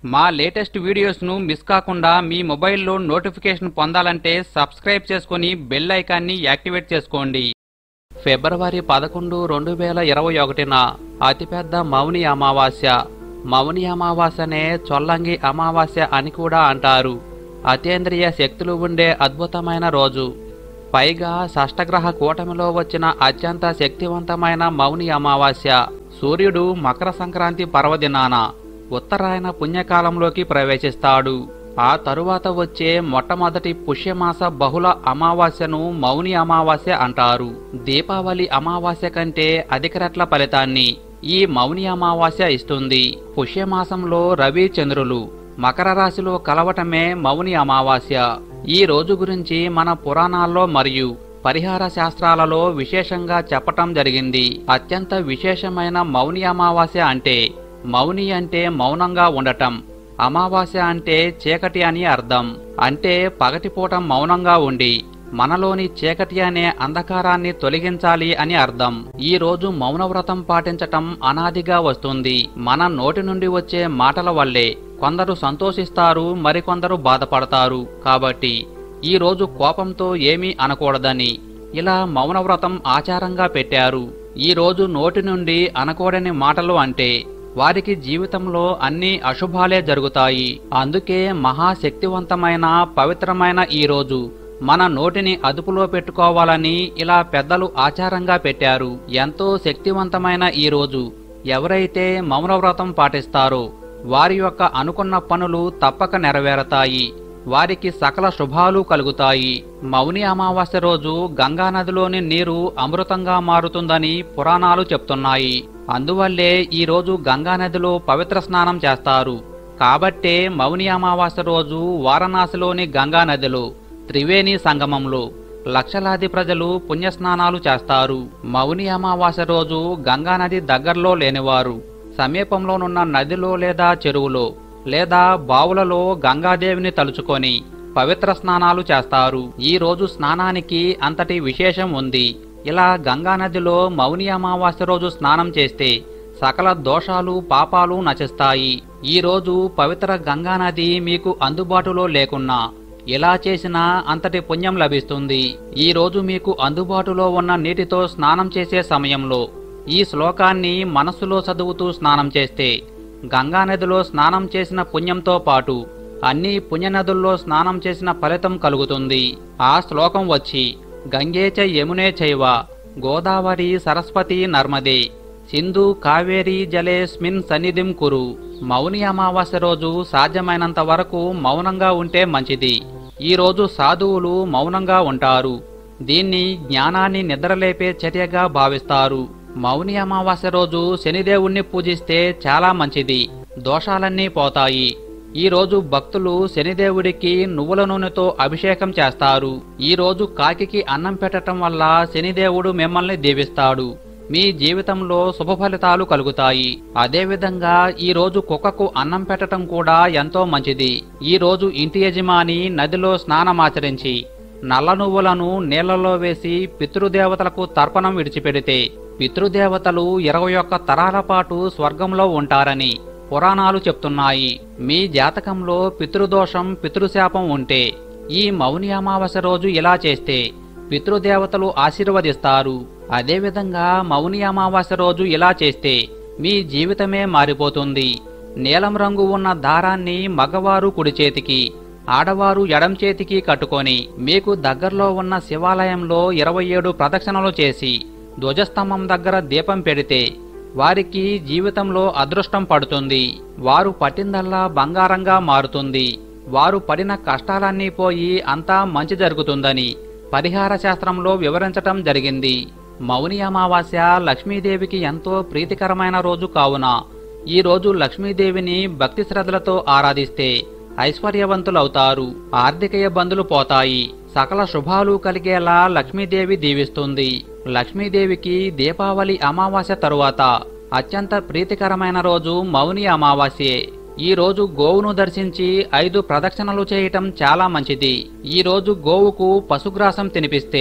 మా latest వీడియోస్ను miss కాకుండా మీ మొబైల్లో నోటిఫికేషన్ పొందాలంటే సబ్స్క్రైబ్ చేసుకుని బెల్ ఐకాన్ని యాక్టివేట్ చేసుకోండి ఫిబ్రవరి పదకొండు రెండు వేల ఇరవై ఒకటిన అతిపెద్ద మౌని అమావాస్య మౌని అమావాస్యనే చొల్లంగి అమావాస్య అని కూడా అంటారు అతేంద్రియ శక్తులు ఉండే అద్భుతమైన రోజు పైగా షష్టగ్రహ కూటమిలో వచ్చిన అత్యంత శక్తివంతమైన మౌని అమావాస్య సూర్యుడు మకర సంక్రాంతి పర్వదినాన ఉత్తరాయణ పుణ్యకాలంలోకి ప్రవేశిస్తాడు ఆ తరువాత వచ్చే మొట్టమొదటి పుష్యమాస బహుళ అమావాస్యను మౌని అమావాస్య అంటారు దీపావళి అమావాస్య కంటే అధిక రెట్ల ఫలితాన్ని ఈ మౌని అమావాస్య ఇస్తుంది పుష్యమాసంలో రవి చంద్రులు మకర రాశిలో కలవటమే మౌని అమావాస్య ఈ రోజు గురించి మన పురాణాల్లో మరియు పరిహార శాస్త్రాలలో విశేషంగా చెప్పటం జరిగింది అత్యంత విశేషమైన మౌని అమావాస్య అంటే మౌని అంటే మౌనంగా ఉండటం అమావాస్య అంటే చీకటి అని అర్థం అంటే పగటిపూట మౌనంగా ఉండి మనలోని చీకటి అనే అంధకారాన్ని తొలగించాలి అని అర్థం ఈ రోజు మౌనవ్రతం పాటించటం అనాదిగా వస్తుంది మన నోటి నుండి వచ్చే మాటల వల్లే కొందరు సంతోషిస్తారు మరికొందరు బాధపడతారు కాబట్టి ఈ రోజు కోపంతో ఏమీ అనకూడదని ఇలా మౌనవ్రతం ఆచారంగా పెట్టారు ఈ రోజు నోటి నుండి అనకూడని మాటలు అంటే వారికి జీవితంలో అన్ని అశుభాలే జరుగుతాయి అందుకే మహాశక్తివంతమైన పవిత్రమైన ఈ రోజు మన నోటిని అదుపులో పెట్టుకోవాలని ఇలా పెద్దలు ఆచారంగా పెట్టారు ఎంతో శక్తివంతమైన ఈ రోజు ఎవరైతే మౌనవ్రతం పాటిస్తారో వారి యొక్క అనుకున్న పనులు తప్పక నెరవేరతాయి వారికి సకల శుభాలు కలుగుతాయి మౌని అమావాస్య రోజు గంగా నదిలోని నీరు అమృతంగా మారుతుందని పురాణాలు చెప్తున్నాయి అందువల్లే ఈ రోజు గంగా నదిలో పవిత్ర స్నానం చేస్తారు కాబట్టే మౌని అమావాస్య రోజు వారణాసిలోని గంగా నదిలో త్రివేణి సంగమంలో లక్షలాది ప్రజలు పుణ్యస్నానాలు చేస్తారు మౌని అమావాస్య రోజు గంగా నది దగ్గరలో లేనివారు సమీపంలోనున్న నదిలో లేదా చెరువులో లేదా బావులలో గంగాదేవిని తలుచుకొని పవిత్ర స్నానాలు చేస్తారు ఈ రోజు స్నానానికి అంతటి విశేషం ఉంది ఇలా గంగా నదిలో మౌని అమావాస్య రోజు స్నానం చేస్తే సకల దోషాలు పాపాలు నశిస్తాయి ఈ రోజు పవిత్ర గంగా నది మీకు అందుబాటులో లేకున్నా ఇలా చేసినా అంతటి పుణ్యం లభిస్తుంది ఈ రోజు మీకు అందుబాటులో ఉన్న నీటితో స్నానం చేసే సమయంలో ఈ శ్లోకాన్ని మనస్సులో చదువుతూ స్నానం చేస్తే గంగా నదిలో స్నానం చేసిన పుణ్యంతో పాటు అన్ని పుణ్యనదుల్లో స్నానం చేసిన ఫలితం కలుగుతుంది ఆ శ్లోకం వచ్చి గంగే చ యమునే చైవ గోదావరి సరస్వతి నర్మదే సింధు కావేరీ జలేస్మిన్ సన్నిధిం కురు మౌని అమావాస్య రోజు సాధ్యమైనంత వరకు మౌనంగా ఉంటే మంచిది ఈ రోజు సాధువులు మౌనంగా ఉంటారు దీన్ని జ్ఞానాన్ని నిద్రలేపే చర్యగా భావిస్తారు మౌని అమావాస్య రోజు శనిదేవుణ్ణి పూజిస్తే చాలా మంచిది దోషాలన్నీ పోతాయి ఈ రోజు భక్తులు శనిదేవుడికి నువ్వుల నూనెతో అభిషేకం చేస్తారు ఈ రోజు కాకికి అన్నం పెట్టడం వల్ల శనిదేవుడు మిమ్మల్ని దీవిస్తాడు మీ జీవితంలో శుభ ఫలితాలు కలుగుతాయి అదేవిధంగా ఈ రోజు కుక్కకు అన్నం పెట్టడం కూడా ఎంతో మంచిది ఈ రోజు ఇంటి యజమాని నదిలో స్నానమాచరించి నల్ల నువ్వులను నీళ్లలో వేసి పితృదేవతలకు తర్పణం విడిచిపెడితే పితృదేవతలు ఇరవై ఒక్క తరాల పాటు స్వర్గంలో ఉంటారని పురాణాలు చెప్తున్నాయి మీ జాతకంలో పితృదోషం పితృశాపం ఉంటే ఈ మౌని అమావాస్య రోజు ఇలా చేస్తే పితృదేవతలు ఆశీర్వదిస్తారు అదేవిధంగా మౌని అమావాస్య రోజు ఇలా చేస్తే మీ జీవితమే మారిపోతుంది నీలం రంగు ఉన్న దారాన్ని మగవారు కుడి చేతికి ఆడవారు ఎడం చేతికి కట్టుకొని మీకు దగ్గరలో ఉన్న శివాలయంలో ఇరవై ఏడు ప్రదక్షిణలు చేసి ధ్వజస్తంభం దగ్గర దీపం పెడితే వారికి జీవితంలో అదృష్టం పడుతుంది వారు పట్టిందల్లా బంగారంగా మారుతుంది వారు పడిన కష్టాలన్నీ పోయి అంతా మంచి జరుగుతుందని పరిహార శాస్త్రంలో వివరించటం జరిగింది మౌని అమావాస్య లక్ష్మీదేవికి ఎంతో ప్రీతికరమైన రోజు కావున ఈ రోజు లక్ష్మీదేవిని భక్తి శ్రద్ధలతో ఆరాధిస్తే ఐశ్వర్యవంతులవుతారు ఆర్థిక ఇబ్బందులు పోతాయి సకల శుభాలు కలిగేలా లక్ష్మీదేవి దీవిస్తుంది లక్ష్మీదేవికి దీపావళి అమావాస్య తరువాత అత్యంత ప్రీతికరమైన రోజు మౌని అమావాస్యే ఈ రోజు గోవును దర్శించి ఐదు ప్రదక్షిణలు చేయటం చాలా మంచిది ఈ రోజు గోవుకు పశుగ్రాసం తినిపిస్తే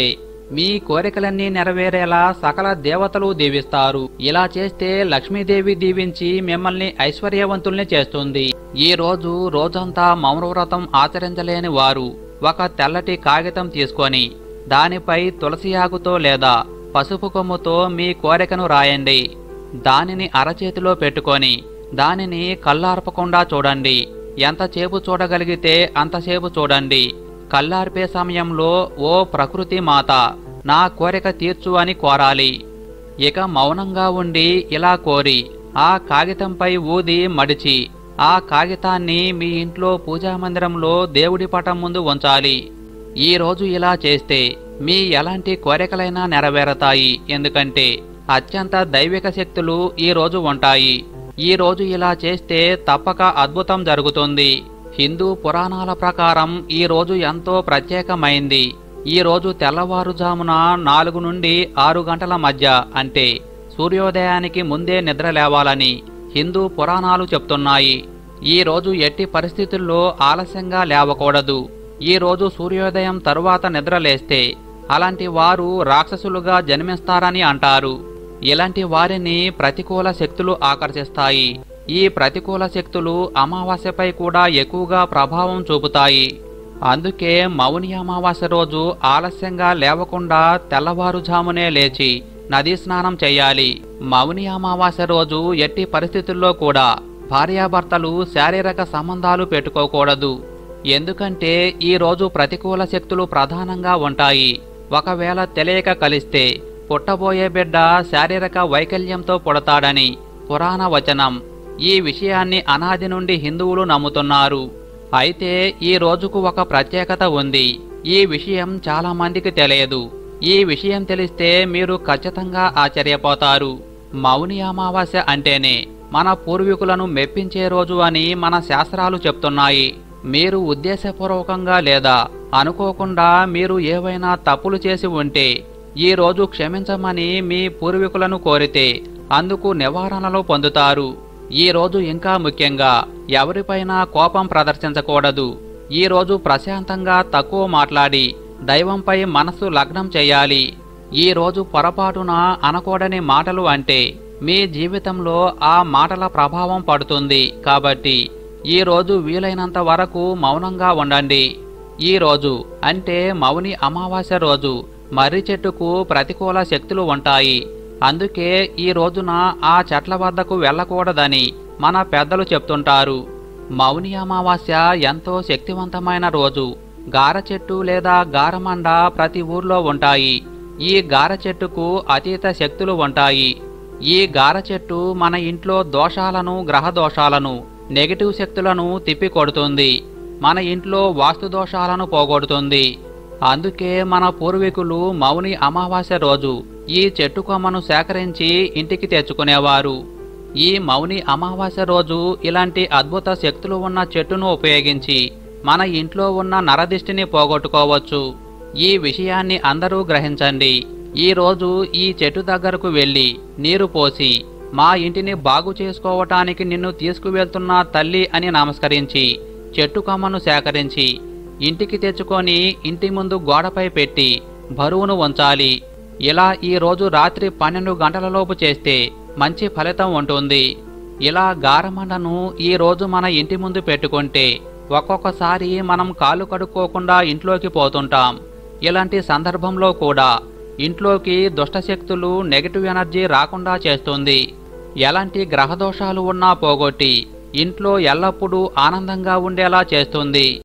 మీ కోరికలన్నీ నెరవేరేలా సకల దేవతలు దీవిస్తారు ఇలా చేస్తే లక్ష్మీదేవి దీవించి మిమ్మల్ని ఐశ్వర్యవంతుల్ని చేస్తుంది ఈ రోజు రోజంతా మౌనవ్రతం ఆచరించలేని వారు ఒక తెల్లటి కాగితం తీసుకొని దానిపై తులసి ఆకుతో లేదా పసుపు కొమ్ముతో మీ కోరికను రాయండి దానిని అరచేతిలో పెట్టుకొని దానిని కళ్ళార్పకుండా చూడండి ఎంతసేపు చూడగలిగితే అంతసేపు చూడండి కళ్ళార్పే సమయంలో ఓ ప్రకృతి మాత నా కోరిక తీర్చు అని కోరాలి ఇక మౌనంగా ఉండి ఇలా కోరి ఆ కాగితంపై ఊది మడిచి ఆ కాగితాన్ని మీ ఇంట్లో పూజా మందిరంలో దేవుడి పటం ముందు ఉంచాలి ఈ రోజు ఇలా చేస్తే మీ ఎలాంటి కోరికలైనా నెరవేరతాయి ఎందుకంటే అత్యంత దైవిక శక్తులు ఈ రోజు ఉంటాయి ఈ రోజు ఇలా చేస్తే తప్పక అద్భుతం జరుగుతుంది హిందూ పురాణాల ప్రకారం ఈ రోజు ఎంతో ప్రత్యేకమైంది ఈ రోజు తెల్లవారుజామున నాలుగు నుండి ఆరు గంటల మధ్య అంటే సూర్యోదయానికి ముందే నిద్ర లేవాలని హిందూ పురాణాలు చెప్తున్నాయి ఈ రోజు ఎట్టి పరిస్థితుల్లో ఆలస్యంగా లేవకూడదు ఈ రోజు సూర్యోదయం తరువాత నిద్రలేస్తే అలాంటి వారు రాక్షసులుగా జన్మిస్తారని అంటారు ఇలాంటి వారిని ప్రతికూల శక్తులు ఆకర్షిస్తాయి ఈ ప్రతికూల శక్తులు అమావాస్యపై కూడా ఎక్కువగా ప్రభావం చూపుతాయి అందుకే మౌని అమావాస్య రోజు ఆలస్యంగా లేవకుండా తెల్లవారుజామునే లేచి నదీ స్నానం చేయాలి మౌని అమావాస్య రోజు ఎట్టి పరిస్థితుల్లో కూడా భార్యాభర్తలు శారీరక సంబంధాలు పెట్టుకోకూడదు ఎందుకంటే ఈ రోజు ప్రతికూల శక్తులు ప్రధానంగా ఉంటాయి ఒకవేళ తెలియక కలిస్తే పుట్టబోయే బిడ్డ శారీరక వైకల్యంతో పుడతాడని పురాణ వచనం ఈ విషయాన్ని అనాది నుండి హిందువులు నమ్ముతున్నారు అయితే ఈ రోజుకు ఒక ప్రత్యేకత ఉంది ఈ విషయం చాలా మందికి తెలియదు ఈ విషయం తెలిస్తే మీరు ఖచ్చితంగా ఆశ్చర్యపోతారు మౌని అమావాస్య అంటేనే మన పూర్వీకులను మెప్పించే రోజు అని మన శాస్త్రాలు చెప్తున్నాయి మీరు ఉద్దేశపూర్వకంగా లేదా అనుకోకుండా మీరు ఏవైనా తప్పులు చేసి ఉంటే ఈ రోజు క్షమించమని మీ పూర్వీకులను కోరితే అందుకు నివారణలు పొందుతారు ఈ రోజు ఇంకా ముఖ్యంగా ఎవరిపైనా కోపం ప్రదర్శించకూడదు ఈ రోజు ప్రశాంతంగా తక్కువ మాట్లాడి దైవంపై మనసు లగ్నం చేయాలి ఈ రోజు పొరపాటున అనకూడని మాటలు అంటే మీ జీవితంలో ఆ మాటల ప్రభావం పడుతుంది కాబట్టి ఈ రోజు వీలైనంత వరకు మౌనంగా ఉండండి ఈ రోజు అంటే మౌని అమావాస్య రోజు మర్రి చెట్టుకు ప్రతికూల శక్తులు ఉంటాయి అందుకే ఈ రోజున ఆ చెట్ల వద్దకు వెళ్ళకూడదని మన పెద్దలు చెప్తుంటారు మౌని అమావాస్య ఎంతో శక్తివంతమైన రోజు గార చెట్టు లేదా గారమండ ప్రతి ఊర్లో ఉంటాయి ఈ గార చెట్టుకు అతీత శక్తులు ఉంటాయి ఈ గార చెట్టు మన ఇంట్లో దోషాలను గ్రహ దోషాలను నెగటివ్ శక్తులను తిప్పికొడుతుంది మన ఇంట్లో వాస్తు దోషాలను పోగొడుతుంది అందుకే మన పూర్వీకులు మౌని అమావాస్య రోజు ఈ చెట్టు కొమ్మను సేకరించి ఇంటికి తెచ్చుకునేవారు ఈ మౌని అమావాస్య రోజు ఇలాంటి అద్భుత శక్తులు ఉన్న చెట్టును ఉపయోగించి మన ఇంట్లో ఉన్న నరదిష్టిని పోగొట్టుకోవచ్చు ఈ విషయాన్ని అందరూ గ్రహించండి ఈ రోజు ఈ చెట్టు దగ్గరకు వెళ్ళి నీరు పోసి మా ఇంటిని బాగు చేసుకోవటానికి నిన్ను తీసుకువెళ్తున్న తల్లి అని నమస్కరించి చెట్టు కొమ్మను సేకరించి ఇంటికి తెచ్చుకొని ఇంటి ముందు గోడపై పెట్టి బరువును ఉంచాలి ఇలా ఈ రోజు రాత్రి పన్నెండు గంటలలోపు చేస్తే మంచి ఫలితం ఉంటుంది ఇలా గారమండను ఈ రోజు మన ఇంటి ముందు పెట్టుకుంటే ఒక్కొక్కసారి మనం కాలు కడుక్కోకుండా ఇంట్లోకి పోతుంటాం ఇలాంటి సందర్భంలో కూడా ఇంట్లోకి దుష్టశక్తులు నెగటివ్ ఎనర్జీ రాకుండా చేస్తుంది ఎలాంటి గ్రహదోషాలు ఉన్నా పోగొట్టి ఇంట్లో ఎల్లప్పుడూ ఆనందంగా ఉండేలా చేస్తుంది